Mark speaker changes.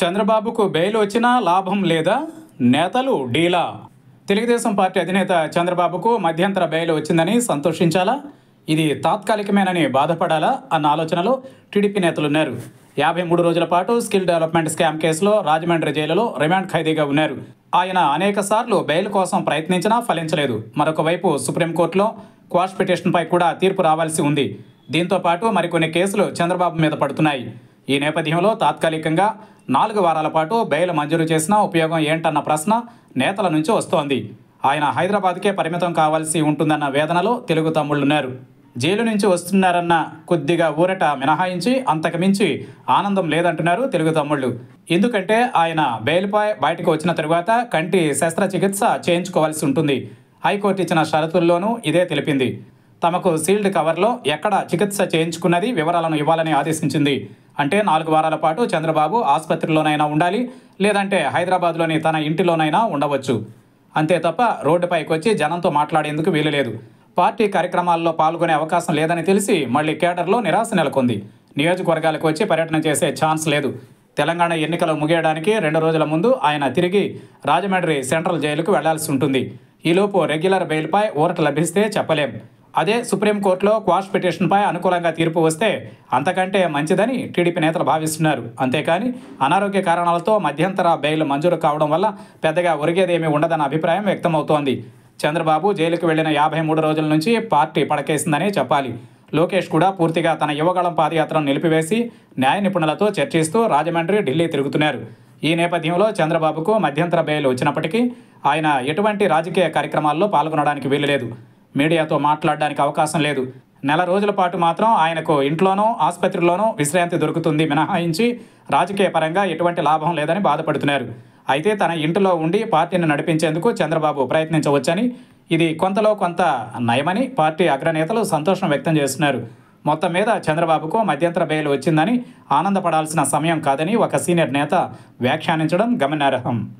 Speaker 1: చంద్రబాబుకు బెయిల్ వచ్చినా లాభం లేదా నేతలు డీలా తెలుగుదేశం పార్టీ అధినేత చంద్రబాబుకు మధ్యంతర బెయిల్ వచ్చిందని సంతోషించాలా ఇది తాత్కాలికమేనని బాధపడాలా అన్న ఆలోచనలో టీడీపీ నేతలున్నారు యాభై మూడు రోజుల పాటు స్కిల్ డెవలప్మెంట్ స్కామ్ కేసులో రాజమండ్రి జైలులో రిమాండ్ ఖైదీగా ఉన్నారు ఆయన అనేక సార్లు బెయిల్ కోసం ప్రయత్నించినా ఫలించలేదు మరొక వైపు సుప్రీంకోర్టులో క్వాష్ పిటిషన్పై కూడా తీర్పు రావాల్సి ఉంది దీంతో పాటు మరికొన్ని కేసులు చంద్రబాబు మీద పడుతున్నాయి ఈ నేపథ్యంలో తాత్కాలికంగా నాలుగు వారాల పాటు బెయిల్ మంజూరు చేసినా ఉపయోగం ఏంటన్న ప్రశ్న నేతల నుంచి వస్తోంది ఆయన హైదరాబాద్కే పరిమితం కావాల్సి ఉంటుందన్న వేదనలో తెలుగు తమ్ముళ్ళున్నారు జైలు నుంచి వస్తున్నారన్న కొద్దిగా ఊరట మినహాయించి అంతకుమించి ఆనందం లేదంటున్నారు తెలుగు తమ్ముళ్ళు ఎందుకంటే ఆయన బెయిల్పై బయటకు వచ్చిన తరువాత కంటి శస్త్రచికిత్స చేయించుకోవాల్సి ఉంటుంది హైకోర్టు ఇచ్చిన షరతుల్లోనూ ఇదే తెలిపింది తమకు సీల్డ్ కవర్లో ఎక్కడ చికిత్స చేయించుకున్నది వివరాలను ఇవ్వాలని ఆదేశించింది అంటే నాలుగు వారాల పాటు చంద్రబాబు ఆసుపత్రిలోనైనా ఉండాలి లేదంటే హైదరాబాద్లోని తన ఇంటిలోనైనా ఉండవచ్చు అంతే తప్ప రోడ్డుపైకి వచ్చి జనంతో మాట్లాడేందుకు వీలులేదు పార్టీ కార్యక్రమాల్లో పాల్గొనే అవకాశం లేదని తెలిసి మళ్ళీ కేడర్లో నిరాశ నెలకొంది నియోజకవర్గాలకు వచ్చి పర్యటన చేసే ఛాన్స్ లేదు తెలంగాణ ఎన్నికలు ముగియడానికి రెండు రోజుల ముందు ఆయన తిరిగి రాజమండ్రి సెంట్రల్ జైలుకు వెళ్లాల్సి ఉంటుంది ఈలోపు రెగ్యులర్ బెయిల్పై ఊరట లభిస్తే చెప్పలేం అదే సుప్రీంకోర్టులో క్వాష్ పిటిషన్పై అనుకూలంగా తీర్పు వస్తే అంతకంటే మంచిదని టీడీపీ నేతలు భావిస్తున్నారు అంతేకాని అనారోగ్య కారణాలతో మధ్యంతర బెయిల్ మంజూరు కావడం వల్ల పెద్దగా ఒరిగేదేమీ ఉండదన్న అభిప్రాయం వ్యక్తమవుతోంది చంద్రబాబు జైలుకు వెళ్లిన యాభై మూడు రోజుల నుంచి పార్టీ పడకేసిందనే చెప్పాలి లోకేష్ కూడా పూర్తిగా తన యువగళం పాదయాత్రను నిలిపివేసి న్యాయ నిపుణులతో చర్చిస్తూ రాజమండ్రి ఢిల్లీ తిరుగుతున్నారు ఈ నేపథ్యంలో చంద్రబాబుకు మధ్యంతర బెయిల్ వచ్చినప్పటికీ ఆయన ఎటువంటి రాజకీయ కార్యక్రమాల్లో పాల్గొనడానికి వీలులేదు మీడియాతో మాట్లాడడానికి అవకాశం లేదు నెల రోజుల పాటు మాత్రం ఆయనకు ఇంట్లోనో ఆసుపత్రిలోనో విశ్రాంతి దొరుకుతుంది మినహాయించి రాజకీయ పరంగా ఎటువంటి లాభం లేదని బాధపడుతున్నారు అయితే తన ఇంటిలో ఉండి పార్టీని నడిపించేందుకు చంద్రబాబు ప్రయత్నించవచ్చని ఇది కొంతలో కొంత నయమని పార్టీ అగ్రనేతలు సంతోషం వ్యక్తం చేస్తున్నారు మొత్తం మీద చంద్రబాబుకు మధ్యంతర బెయిల్ వచ్చిందని ఆనందపడాల్సిన సమయం కాదని ఒక సీనియర్ నేత వ్యాఖ్యానించడం గమనార్హం